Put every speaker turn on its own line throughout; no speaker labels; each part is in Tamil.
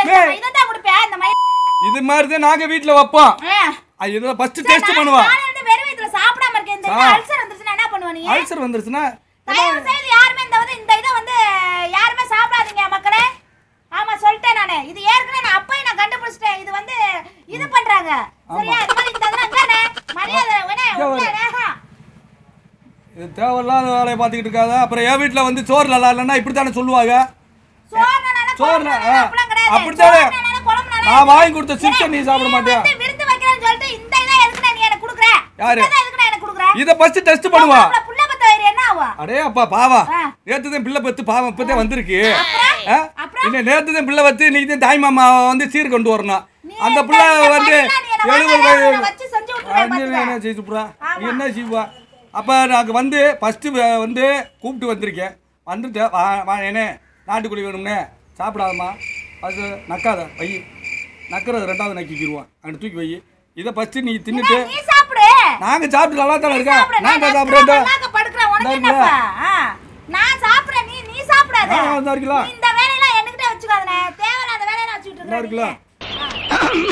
இந்தாம்மா, இதைத்தான் கொடுப்பேன், இந்த மயில்.
இது மாதிரி தான் நாங்க வீட்ல வைப்போம்
ஆ.
அது இதில் ஃபர்ஸ்ட்
சரி,
டெஸ்ட்
நான்
பண்ணுவோம்
காலையில இருந்து வெறும் வயித்துல சாப்பிடாம இருக்கேன். இந்த
ஆ.
அல்சர் வந்துருச்சுன்னா என்ன பண்ணுவ நீ?
அல்சர் வந்துருச்சுன்னா
தயவு செய்து யாருமே இந்த வந்து இந்த இதை வந்து யாருமே சாப்பிடாதீங்க மக்களே ஆமா சொல்லிட்டேன் நானு இது ஏற்கனவே நான் அப்பயும் நான் கண்டுபிடிச்சிட்டேன் இது வந்து இது பண்றாங்க சரியா இது மாதிரி இந்த இதெல்லாம் இந்தானே மரியாதை உடனே
இங்க வரு.
உடனே, ஆஹா.
இது தேவையில்லாத வேலையை பார்த்துக்கிட்டு இருக்காத அப்புறம் என் வீட்டில் வந்து சோறு நல்லா இல்லைன்னா இப்படி தானே சொல்லுவாங்க
சோறுனால,
சோறுனா,
குழம்புனால
ஆ,
அப்படிலாம் கிடையாது.
அப்படித்தானே.
சோறுனால, குழம்புனால
நான் வாங்கி கொடுத்த சிப்ஸை நீ சாப்பிட
நீ
மாட்டியா
வந்து விருந்து வைக்கிறேன்னு சொல்லிட்டு இந்த இதை எதுக்குடா நீ எனக்கு கொடுக்குற?
யாரு?
இந்த இதை எதுக்குடா எனக்கு கொடுக்குற?
இதை ஃபர்ஸ்ட் டெஸ்ட் பண்ணுவா
மாப்பிள்ளை புள்ள பெத்த வயிறு என்ன ஆகும்?
அடே அப்பா பாவா
ஆ.
நேத்து தான் பிள்ளை பத்து பாவம் இப்பதான் வந்திருக்கு
அப்புறம்?
ஆ?
அப்புறம்?
இன்னும் நேத்து தான் பிள்ளை வத்து நீ தான் தாய் மாமா வந்து சீர் கொண்டு வரணும்
நீ
அந்த
என்ன
பிள்ளை
இந்த
வந்து
பையனா நீ என்னை
எழுபது
வாங்க,
வயது
நான் வச்சு செஞ்சு விட்டுருவேன்,
அஞ்சு
பாத்துக்க.
என்ன செய்துப்புறா நீ
ஆமா.
என்ன செய்வா அப்போ நாங்கள் வந்து ஃபஸ்ட்டு வந்து கூப்பிட்டு வந்திருக்கேன் வந்துட்டு வா வா ஏனே நாட்டுக்கோழி வேணும்னே சாப்பிடாதம்மா அது நக்காத வை நக்கிறது ரெண்டாவது நக்கிக்கிடுவான் அங்கே தூக்கி வை இதை ஃபஸ்ட்டு நீ தின்னுட்டு
நீ சாப்பிடு
நாங்கள் சாப்பிட்டு நல்லா தானே இருக்கேன்
சாப்பிடு. நான்
நாங்கள்
நசுக்குறேன்,
சாப்பிட்றேன்
மல்லாக்க படுக்கிறேன். உனக்கு
இந்தா
என்னப்பா? ஆ. நான் சாப்பிடுறேன், நீ நீ சாப்பிடாத.
ஆ, இந்தா இருக்குல்ல.
நீ இந்த வேலையெல்லாம் என்கிட்ட வச்சுக்காதண்ணே. தேவையில்லாத வேலையெல்லாம் வச்சுக்கிட்டு
இந்தா
இருக்க
இருக்குல்ல.
நீ.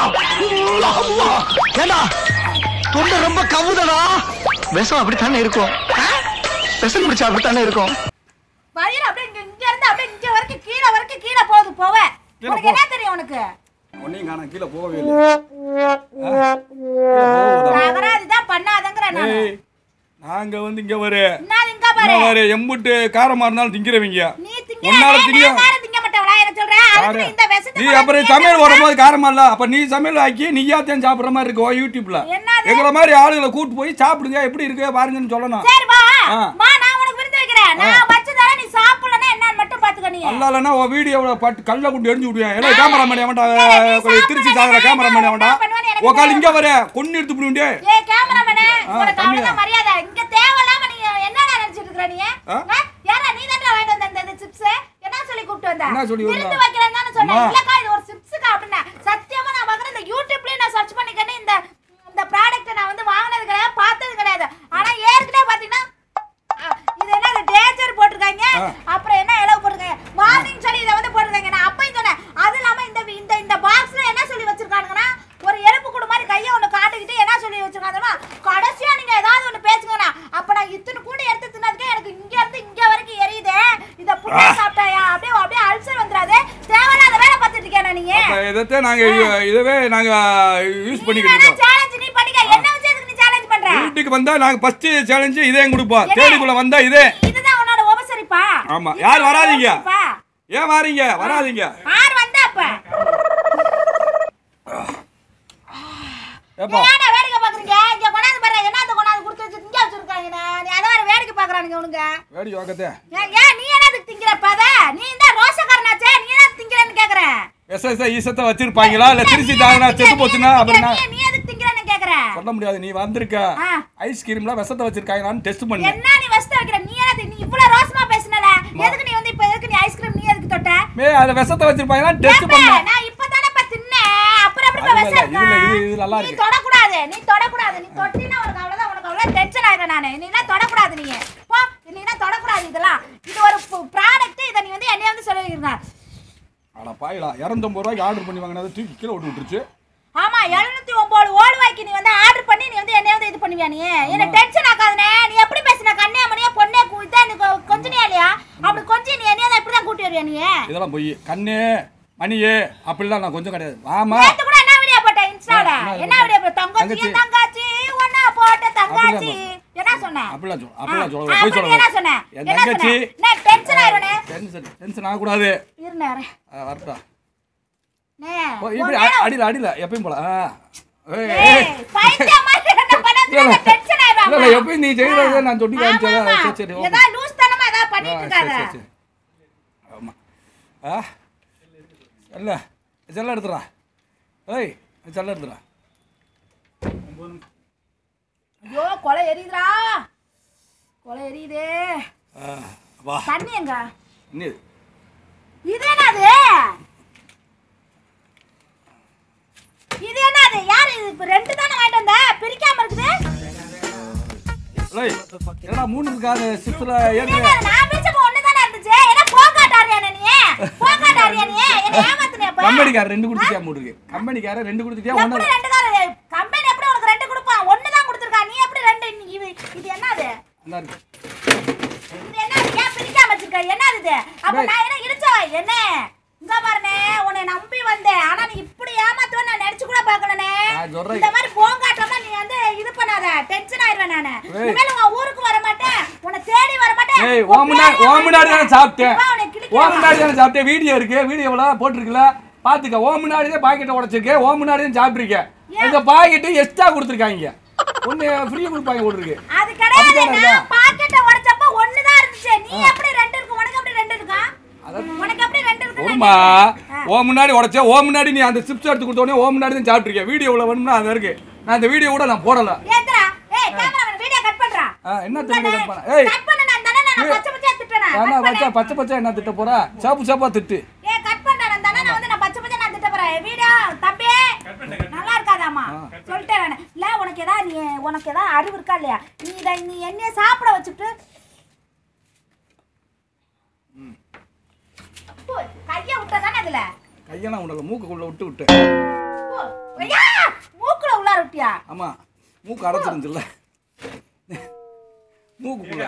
ஏண்டா தொண்டை ரொம்ப கவுதடா விஷம் அப்படித்தானே இருக்கும் விஷம் பிடிச்சா அப்படித்தானே இருக்கும்
வயிறு அப்படியே இங்க- இங்க இருந்து அப்படியே இங்க வரைக்கும் கீழே வரைக்கும் கீழே போகுது போவ.
கீழே
உனக்கு
போ.
என்ன தெரியும் உனக்கு?
ஒன்றையும் காணோம் கீழே போகவே இல்லை ஆ? கீழே போகுதா?
தகராறுதான் பண்ணாதங்கிறேன் நானு.
ஏய் நாங்கள் வந்து இங்கே வரு
என்னது இங்க பாரு.
இங்க வரு எம்புட்டு காரமாக இருந்தாலும் திங்கிறவங்க
நீ திங்கிற,
உன்னால
நான்
திங்க
வேற திங்க மாட்டேவளா? எனக்கு சொல்ற? அதுக்கு நீ இந்த விஷத்தை
நீ
கொண்டு
அப்புறம்
வந்து
சமையல்
ஏத்துற?
வரும்போது காரமா இல்ல அப்ப நீ சமையல் ஆக்கி நீயா தான் சாப்பிடுற மாதிரி இருக்கும் உன் யூடியூப்ல
என்னது?
எங்களை மாதிரி ஆளுகளை கூட்டு போய் சாப்பிடுங்க எப்படி இருக்கு பாருங்கன்னு சொல்லணும்
சரி வா.
ஆ.
வா, நான் உனக்கு விருந்து வைக்கிறேன். நான் வச்சு தரேன், நீ சாப்பிடலன்னா என்னன்னு மட்டும் பாத்துக்க நீ.
அல்ல இல்லைன்னா உன் வீடியோவில் பட்டு கல்ல கொண்டு எரிஞ்சு விடுவேன் ஏன்னா
ஆ.
கேமராமேன் அவன்டா
சரி, நீ சாப்பிடு,
திருச்சி சாகிற
நான்
கேமராமேன்
என்ன
அவன்டா
பண்ணுவேன்னு எனக்கு
உக்கால் இங்க வர கொண்டு எடுத்து விடுவேன்
ஏய் கேமராமேனே உனக்கு
தம்பியா.
அவ்வளவுதான் மரியாதை இங்க தேவையில்லாம நீ என்னடா நினைச்சிட்டு இருக்கற நீ
ஆ?
ஆ? யாரா நீ தான்டா வாங்கிட்டு வந்த இந்த சிப்ஸ் என்ன சொல்லி கூப்பிட்டு வந்த
என்ன சொல்லி வந்த?
விருந்து வைக்கிறேன்னு தானே சொன்னேன்
அம்மா.
இல்லக்கா இது ஒரு சிப்ஸுக்கா அப்படின்னா சத்தியமா நான் பார்க்குறேன் இந்த யூடியூப்லயே நான் சர்ச் பண்ணிக்கன்னு இந்த இந்த ப்ராடக்ட்டை நான் வந்து வாங்கினது கிடையாது பார்த்தது கிடையாது ஆனா ஏற்கனவே பாத்தீங்கன்னா ஆ, இது என்ன டேஞ்சர் போட்டிருக்காங்க
ஆ.
அப்புறம் என்ன இலவு போட்டிருக்காங்க வார்னிங் சொல்லி இதை வந்து போட்டிருக்காங்க நான் அப்பயும் சொன்னேன் அது இல்லாம இந்த இந்த இந்த பாக்ஸ்ல என்ன சொல்லி வச்சிருக்கானுங்கன்னா ஒரு எலும்பு கூடு மாதிரி கையை ஒண்ணு காட்டிக்கிட்டு என்ன சொல்லி வச்சிருக்காங்கன்னா கடைசியா நீங்க ஏதாவது ஒண்ணு பேசுங்கண்ணா அப்ப நான் இத்தனை கூட எடுத்து தின்னதுக்கே எனக்கு இங்க இருந்து இங்க வரைக்கும் எரியுதே இத புட்டா சாப்பிட்டாயா அப்படியே அப்படியே அல்சர் வந்துடாது தேவையில்லாத வேலை பார்த்துட்டு இருக்கேன் நீ
அப்ப இதைத்தான் நாங்க இதவே நாங்க யூஸ்
நீ
பண்ணிக்கிட்டு
வேணா
இருக்கோம்
சேலஞ்ச் நீ பண்ணிக்க என்ன வச்சு எதுக்கு நீ சேலஞ்ச் பண்ற
வீட்டுக்கு வந்தா நாங்க ஃபர்ஸ்ட் சேலஞ்சு இதே கொடுப்போம்
என்ன?
தேடிக்குள்ள வந்தா இதே
இதுதான் உன்னோட உபசரிப்பா
ஆமா.
இதுதான்
யார்
உன்னோட
வராதீங்க?
உபசரிப்பா?
ஏன் வாரீங்க வராதீங்க
யார் வந்தா அப்ப
ஏப்பா
ஏன்டா வேடிக்கை பாக்குறீங்க இங்க கொண்டாந்து பாரு என்னத்த கொண்டாந்து கொடுத்து வச்சு இங்க வச்சிருக்காங்க நீ அதை வேற வேடிக்கை பாக்குறானுங்க உனங்க
வேடி வாக்கத்தே
ஏன் ஏன் நீ என்னதுக்கு திங்கிறப்ப அத நீ இந்த ரோசக்காரனாச்சே நீ என்ன திங்கிறன்னு கேக்குறேன்
எஸ்எஸ்ஐ ஈசத்தை வச்சிருப்பாங்களா இல்ல திருச்சி தாங்கினா செத்து போச்சுன்னா அப்புறம்
நீ நீ எதுக்கு திங்கிறன்னு கேக்குறேன்
சொல்ல முடியாது நீ வந்திருக்க
ஆ.
ஐஸ்கிரீம்ல விஷத்தை வச்சிருக்காங்களான்னு டெஸ்ட் பண்ணு
என்ன நீ வஸ்த வைக்கிற நீ என்ன நீ இவ்வளவு ரோசமா பேசுனல எதுக்கு நீ வந்து இப்ப எதுக்கு நீ ஐஸ்கிரீம் நீ எதுக்கு தொட்ட
மே அதுல விஷத்தை வச்சிருப்பாங்களான்னு டெஸ்ட்
ஏப்பா,
பண்ணு
நான் இப்பதானே இப்ப தின்னேன் அப்புறம் எப்படி
அது
இப்ப
இல்ல,
விஷம்
இதுல
இருக்கா?
இது- இது நல்லா
நீ
இருக்கு.
தொடக்கூடாது நீ தொடக்கூடாது நீ தொட்டினா உனக்கு அவ்வளவுதான் உனக்கு அவ்வளவு டென்ஷன் ஆயிடும் நானு நீ எல்லாம் தொடக்கூடாது நீ போ நீ எல்லாம் தொடக்கூடாது இதெல்லாம் இது ஒரு ப்ராடக்ட் இதை நீ வந்து என்னைய வந்து சொல்லிருக்க
ஆனா பாயிலா இரநூத்தம்பது ரூபாய்க்கு ஆர்டர் பண்ணி வாங்கினது தூக்கி கீழே விட்டு விட்டுருச்சு
ஆமா எழுநூத்தி ஒன்பது ஓடுவாய்க்கு நீ வந்து ஆர்டர் பண்ணி நீ வந்து என்னைய வந்து இது பண்ணுவியா நீ என்ன டென்ஷன் ஆகாதுனே நீ எப்படி பேசுன கண்ணே மணியா பொண்ணே இதான் நீ கொ- கொஞ்சனியா இல்லையா அப்படி கொஞ்சம் நீ என்னைய தான் இப்படிதான் கூட்டி வருவியா நீ
இதெல்லாம் போய் கண்ணு மணியே அப்படிலாம் நான் கொஞ்சம் கிடையாது ஆமா
நேத்து கூட என்ன வீடியோ போட்ட இன்ஸ்டால
என்ன
என்ன வீடியோ போட்ட தங்கச்சி
தங்கச்சி.
தங்காச்சி ஒண்ணா போட்ட தங்காச்சி
அப்படிலாம்
என்ன சொன்ன
அப்படிலாம் சொல்ல
ஆ,
அப்படிலாம் சொல்ல போய்
அப்படி
சொல்ல
என்ன சொன்ன
என்
என்ன
தங்கச்சி
சொன்ன நான் டென்ஷன் ஆயிடுனே
டென்ஷன் டென்ஷன் ஆகக்கூடாது
இருநேரே
ஆ, வரட்டா
நே
ஓ, இப்படி அ- அடியில அடியில எப்பயும் போல ஆ. ஏய், ஏய்.
ஏய் பைத்தியம் மாதிரி என்ன பண்ணாத
இல்ல,
டென்ஷன்
இல்ல,
ஆயிடுவாங்க
இல்ல, எப்பயும் நீ செய்யறதை நான் சொல்லி காமிச்சதா?
ஆமா,
சரி, சரி, ஓகே.
ஏதாவது லூஸ் தனமா ஏதாவது
ஆ,
பண்ணிட்டு
சரி,
இருக்காத
சரி, சரி. ஆமா ஆ இல்ல செல்ல எடுத்துடா ஏய் செல்ல எடுத்துடா
ஐயோ கொலை எரியுதுடா கொலை எரியுதே
ஆ, வா
தண்ணி எங்க
இன்னி
இது என்னது இது என்னது யார் இது இப்ப ரெண்டு தானே வாங்கிட்டு வந்த பிரிக்காம இருக்குது
ஏய் என்னடா மூணு இருக்காது சிப்ஸ்ல
இது
ஏற்கனவே
என்னது? நான் பிரிச்சப்ப ஒண்ணு தானே இருந்துச்சு என்ன போக்காட்டாரியா நீ போக்காட்டாரியா நீ என்ன ஏமாத்துனே அப்ப
கம்பெனிக்காரர் ரெண்டு கொடுத்துட்டியா போட்டுருக்கு கம்பெனிக்காரர் ரெண்டு கொடுத்துட்டியா
எப்படி
ஒன்று
ரெண்டு காரு கம்பெனி எப்படி உனக்கு ரெண்டு கொடுப்பான் ஒண்ணு தான் கொடுத்துருக்கான் நீ எப்படி ரெண்டு நீ இது இது என்னது
நல்லா இருக்கு
இது என்னது ஏன் பிரிக்காம வச்சிருக்க என்னது இது அப்ப
டேய்.
நான் என்ன இடிச்சா என்ன இங்க பாருனே உன்னை நம்பி வந்தேன் ஆனா நீ இப்படி ஏமாத்துவ நான் நினைச்சு கூட பார்க்கலனே
நான் சொல்றேன்.
இந்த மாதிரி போங்காட்டமா நீ வந்து இது பண்ணாத டென்ஷன் ஆயிடுவேன் நானு
ஏய்.
இனிமேல் உன் ஊருக்கு வர மாட்டேன் உன்னை தேடி வர மாட்டேன்
ஏய்
உன்
ஓ முன்னாடி
பேரையே
ஓ முன்னாடி தானே சாப்பிட்டேன்
இவன் உன்னை
ஓ
கிழிக்கிறான்.
முன்னாடி தானே சாப்பிட்டேன் வீடியோ இருக்கு வீடியோவில் போட்டிருக்குல பார்த்துக்க ஓ முன்னாடி தான் பாக்கெட்டை உடச்சிருக்கேன் ஓ முன்னாடி தான் சாப்பிட்ருக்கேன் இந்த பாக்கெட்டு எக்ஸ்ட்ரா கொடுத்துருக்காங்க ஒன்று ஃப்ரீ கொடுப்பாங்க போட்டிருக்கு
அது கிடையாது
அப்படிதானே இருக்கா?
நான் பாக்கெட்டை உடைச்சப்ப ஒண்ணுதான் இருந்துச்சு நீ எப்படி ரெண்டு இருக்கு உனக்கு எப்படி ரெண்டு இருக்கா உனக்கு எப்படி ரெண்டு இருக்கு
ஒருமா ஓ முன்னாடி உடச்சேன் ஓ முன்னாடி நீ அந்த சிப்ஸ் எடுத்து கொடுத்தோடனே ஓ முன்னாடி தான் சாப்பிட்ருக்கேன் வீடியோவில் வேணும்னா அது இருக்கு நான் அந்த வீடியோ கூட நான் போடலை
ஏத்துறா ஏய் கேமராமேன் வீடியோ கட் பண்றா
ஆ, என்ன திரும்ப cut பண்ண? ஏய்.
கட் பண்ண நான் தானே நான் பச்சை பச்சையா திட்டறேன்
ஏன்னா
கட்
பச்சை
பண்ணு
பச்சை பச்சை என்ன திட்ட போறா சாப்பு சாப்பா திட்டு
ஏய் கட் பண்றேன் நான் தானே நான் வந்து நான் பச்சை பச்சை நான் திட்ட போறேன் வீடியோ தம்பி நல்லா இருக்காதாமா சொல்லிட்டேன் நான் இல்ல உனக்கு ஏதா நீ உனக்கு ஏதா அறிவு இருக்கா இல்லையா நீ இதை நீ என்னைய சாப்பிட வச்சுட்டு அப்போ, கைய விட்டா தானே அதுல
கையெல்லாம் உடல மூக்குக்குள்ள விட்டு விட்டு
ஓ, ஐயா மூக்குல உள்ளார விட்டியா
ஆமா மூக்கு அடைச்சிருந்துச்சுல்ல மூக்குக்குள்ள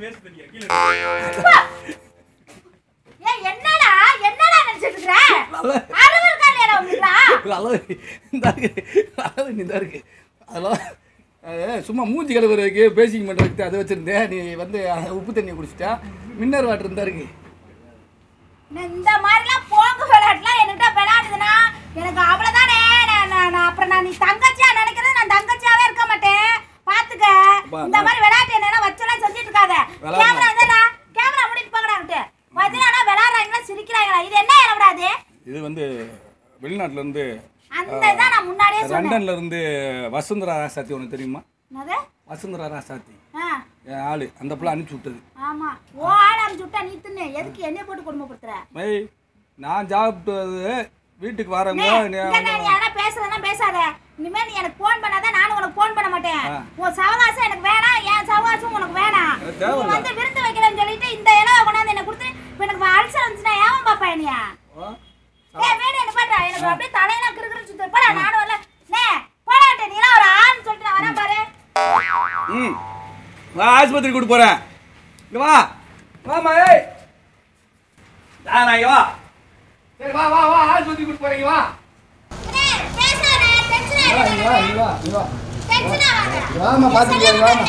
ஏய் என்னடா என்னடா நினைச்சிட்டு இருக்கற
நல்ல
அறிவு இருக்கா இல்லையா உங்களுக்கு
நல்லது இந்த இருக்கு நல்லது இந்த இருக்கு அதெல்லாம் அது சும்மா மூஞ்சி கழுவுறதுக்கு பேசிங் பண்ணுறதுக்கு அதை வச்சுருந்தேன் நீ வந்து உப்பு தண்ணியை குடிச்சிட்டா மின்னர் வாட்டர் இருந்தா இருக்கு
இந்த மாதிரிலாம் போங்க விளையாட்டுலாம் என்கிட்ட விளையாடுதுன்னா எனக்கு அவ்வளவுதானே நான் நான் நான் அப்புறம் நான் நீ தங்கச்சியா நினைக்கிறது நான் தங்கச்சியாவே இருக்க மாட்டேன் பாத்துக்க
பா,
இந்த மாதிரி விளையாட்டு என்னன்னா வச்செல்லாம் செஞ்சுட்டு இருக்காத
விளையாடு.
கேமரா இருந்தா கேமரா மூடிட்டு போங்கடான்ட்டு பதிலானா விளையாடுறாங்களா சிரிக்கிறாங்களா இது என்ன இளவிடாது
இது வந்து வெளிநாட்டுல இருந்து
அந்த இதான் நான் முன்னாடியே சொன்னேன்
லண்டன்ல இருந்து வசுந்தரா ராசாத்தி உனக்கு தெரியுமா
என்னது
வசுந்தரா ராசாத்தி
ஆ
என் ஆளு அந்த பிள்ளை அனுப்பிச்சு விட்டது
ஆமா ஓ ஆள் அனுப்பிச்சு விட்டா நீ தின்னு எதுக்கு என்னைய போட்டு கொடுமைப்படுத்துற
மை நான் சாப்பிட்டது வீட்டுக்கு வரவங்க
இங்க
நீ-
நான் யாரா பேசுறதுனா பேசாத இனிமே நீ எனக்கு ஃபோன் பண்ணாதான் நானும் உனக்கு ஃபோன் பண்ண மாட்டேன்
ஆ.
உன் சவகாசம் எனக்கு வேணாம் என் சவகாசம் உனக்கு வேணாம்
எனக்கு
நீ
தேவையில்ல.
வந்து விருந்து வைக்கிறேன்னு சொல்லிட்டு இந்த இலவை கொண்டாந்து என்ன கொடுத்து இப்ப எனக்கு அல்சர் வந்துச்சுன்னா ஏன் பாப்பா என்னையா
ஆ?
ஏ வீடு என்ன பண்ற எனக்கு அப்படியே தலையெல்லாம் கிறுகிறு சுத்து போடா நானும் வரல நே போடாட்டே நீலாம் ஒரு ஆள்னு சொல்லிட்டு நான் வரேன் பாரு
ம் வா ஆஸ்பத்திரி கூட்டு போறேன் இங்க வா வாமா ஏய் நான் இங்க வா சரி வா வா வா ஆஸ்பத்திரி கூட்டு போறீங்க வா
அண்ணே, பேசாத டென்ஷன்
வா இங்க வா
ஆயிடுது
இங்க வா இங்க வா
டென்ஷன் ஆகாத
வாமா பாத்துக்கலாம் வாமா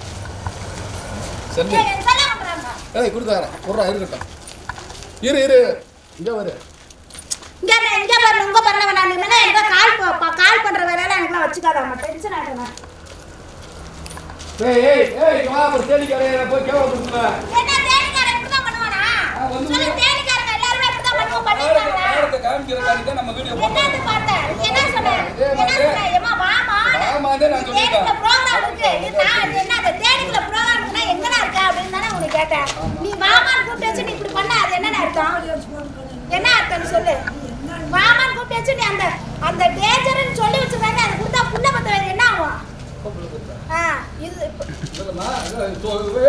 சரி
ஏய், சொல்ல மாட்டாங்க
ஏய் கொடுத்து வரேன் போடுறா இருக்கட்டும் இரு இரு இங்க வரு
இங்க பாரு, இங்க பாரு உங்க பாரு நான் இனிமேல எனக்கு கால் ப- ப- கால் பண்ற வேலையெல்லாம் எனக்குலாம் வச்சுக்காத அம்மா டென்ஷன் ஆயிட்டேன்
ஏய் ஏய் ஏய் இங்க வா ஒரு தேடி கரையில போய் கேவல கொடுத்துல
என்ன தேனிக்காரன் இப்படிதான் பண்ணுவானா
ஆ, வந்து
சொல்லு தேனிக்காரங்க எல்லாருமே இப்படிதான் பண்ணுவோம் பண்ணிருக்காங்களா
நேரத்தை காமிக்கிறதுக்காண்டி தான் நம்ம வீடியோ போட்டோம்
என்னது பார்த்த நீ என்ன சொன்ன
ஏய்,
என்ன
வந்து.
சொன்ன ஏமா வாமா
ஆமாதே நான்
தேனிக்குள்ள
சொல்லிட்டேன்
ப்ரோகிராம் இருக்கு இது நான் அது என்ன அது தேனிக்குள்ள ப்ரோகிராம் இருக்குன்னா எங்கடா இருக்க அப்படின்னு தானே உனக்கு கேட்டேன் நீ வாமான்னு கூப்பிட்டு வச்சு நீ இப்படி பண்ண அது என்னன்னு அர்த்தம் என்ன அர்த்தம் சொல்லு வாமான்னு கூப்பிட்டு வச்சு நீ அந்த அந்த டேஞ்சர்னு சொல்லி வச்சிருக்காங்க அதை கொடுத்தா புண்ண பத்த வேற என்ன ஆகும் ஆ இது இப்ப-
சொல்லுமா